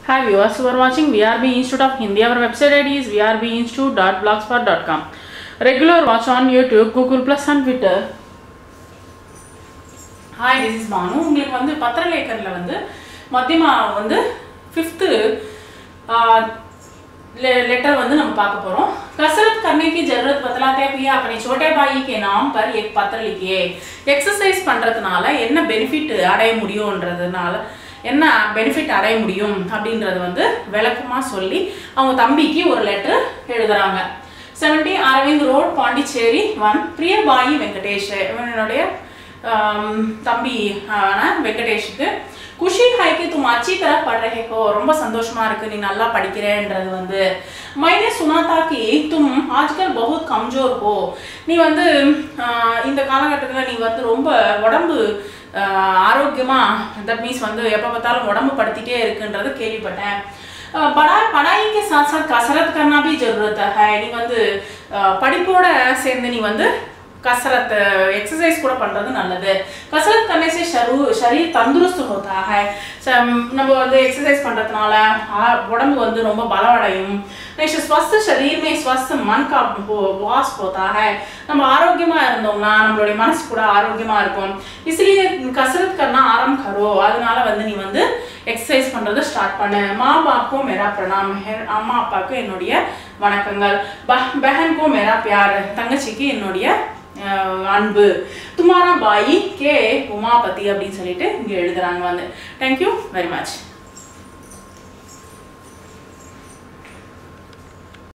Hi viewers, you are watching VRB Institute of Hindi. Our website ID is vrbinstitute.blogspot.com. Regular watch on YouTube, Google Plus and Twitter. Hi this is Banu உங்களுக்கு வந்து பத்திரலேக்கரில் வந்து மத்தியமா வந்து fifth letter வந்து நம்ம பார்க்க போறோம் कसरत करने की जरूरत बतलाते हुए अपने छोटे भाई के नाम पर एक पत्र लिखिए எக்ஸசைஸ் பண்றதுனால என்ன பெனிஃபிட் அடைய முடியும்ன்றதுனால என்ன பெனிஃபிட் அடைய முடியும் அப்படின்றது வந்து விளக்கமா சொல்லி அவங்க தம்பிக்கு ஒரு லெட்டர் எழுதுறாங்க seventy Aravind road Pondicherry one பிரியபாயி வெங்கடேஷ் இவனுடைய ஆம், தம்பி ஆன வெங்கடேஷுக்கு குஷி ஹை कि तुम अच्छी तरह पढ़ रहे हो ரொம்ப சந்தோஷமா இருக்கு நீ நல்லா படிக்கிறேன்றது வந்து मैंने सुना था कि तुम आजकल बहुत कमजोर हो நீ வந்து ஆஹ், இந்த காலகட்டத்துல நீ வந்து ரொம்ப உடம்பு ஆஹ், ஆரோக்கியமா தட் மீன்ஸ் வந்து எப்போ பார்த்தாலும் உடம்பு படுத்திட்டே இருக்குன்றது கேள்விப்பட்டேன் அஹ் படா पढ़ाई के साथ साथ कसरत करना भी जरूरत है நீ வந்து அஹ், படிப்போட சேர்ந்து நீ வந்து कसरत एक्सरसाइज கூட பண்றது நல்லது कसरत करने से शरीर शरीर तंदुरुस्त होता है ச- நம்ம வந்து எக்ஸசைஸ் பண்றதுனால ஆ- உடம்பு வந்து ரொம்ப பலவடையும் நெக்ஸ்ட் ஸ்வஸ்த शरीर में स्वस्थ मन का वो- वास होता है நம்ம ஆரோக்கியமா இருந்தோம்னா நம்மளுடைய மனசு கூட ஆரோக்கியமா இருக்கும் इसलिए कसरत करना आरंभ करो அதனால வந்து நீ வந்து எக்ஸசைஸ் பண்றதை ஸ்டார்ட் பண்ணு மா பாப்பும் மேரா பிரணாம் ஹே- அம்மா அப்பாவுக்கு என்னுடைய வணக்கங்கள் பஹ் பெஹன்கோ மேரா பியார் தங்கச்சிக்கு என்னுடைய அஹ், அன்பு துமாரா பாயி கே உமாபதி அப்படின்னு சொல்லிட்டு இங்க எழுதுறாங்க வந்து தேங்க்யூ வெரி மச்